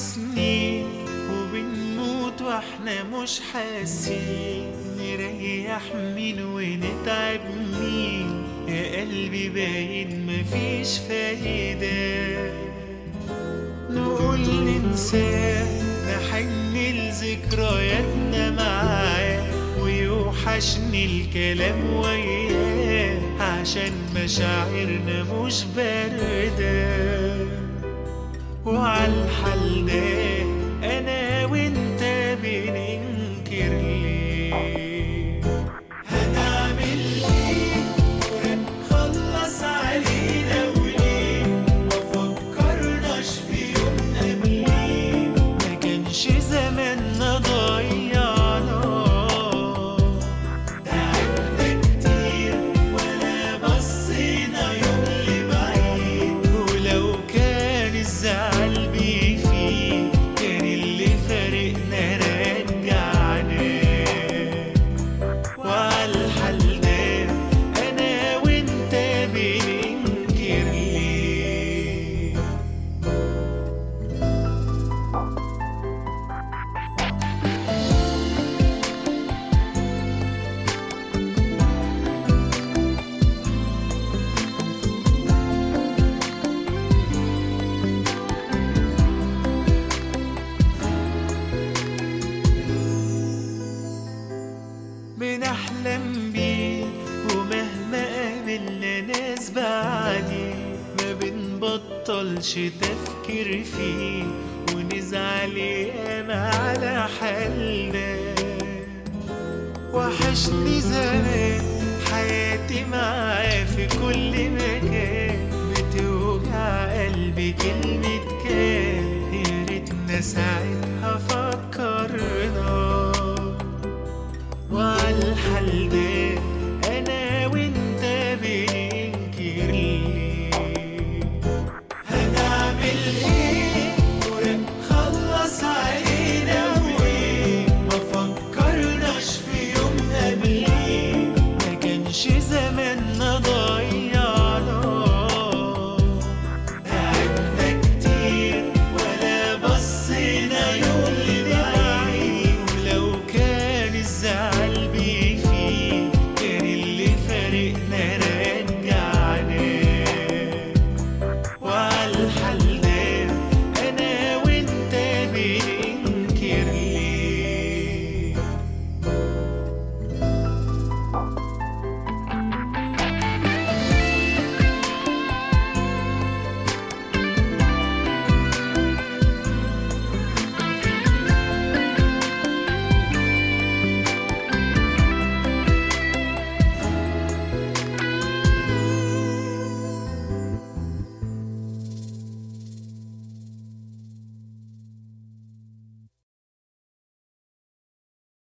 سنين وبنموت واحنا مش حاسين نريح مين ونتعب مين يا قلبي باين مفيش فايدة نقول ننساه نحن لذكرياتنا معاه ويوحشني الكلام وياه عشان مشاعرنا مش باردة وعالحال ده انا وانت بننكر ليه هنعمل ايه خلص علينا وليه ما فكرناش في يوم قبليه ما كانش زماننا ضيعنا تعبنا كتير ولا بصينا يوم لبعيد ولو كان الزعل بيفيد كان اللي فارقنا رجعنا وعالحال ده انا وانت بننكر ليه بنحلم بيه ومهما قابلنا ناس بعدي ما بنبطلش تفكير فيه ونزعل ياما على حالنا وحشني زمان حياتي معاه في كل مكان بتوجع قلبي كلمة كان يا ريتنا ساعتها فكرنا وعالحال ده انا وانت بننكر ليه هنعمل ايه فراق خلص علينا وايه ما فكرناش في يوم قبليه ما كانش زماننا ضيعنا تعبنا كتير ولا بصينا يوم لبعيد ولو كان الزعل بيفيد كان اللي فارقنا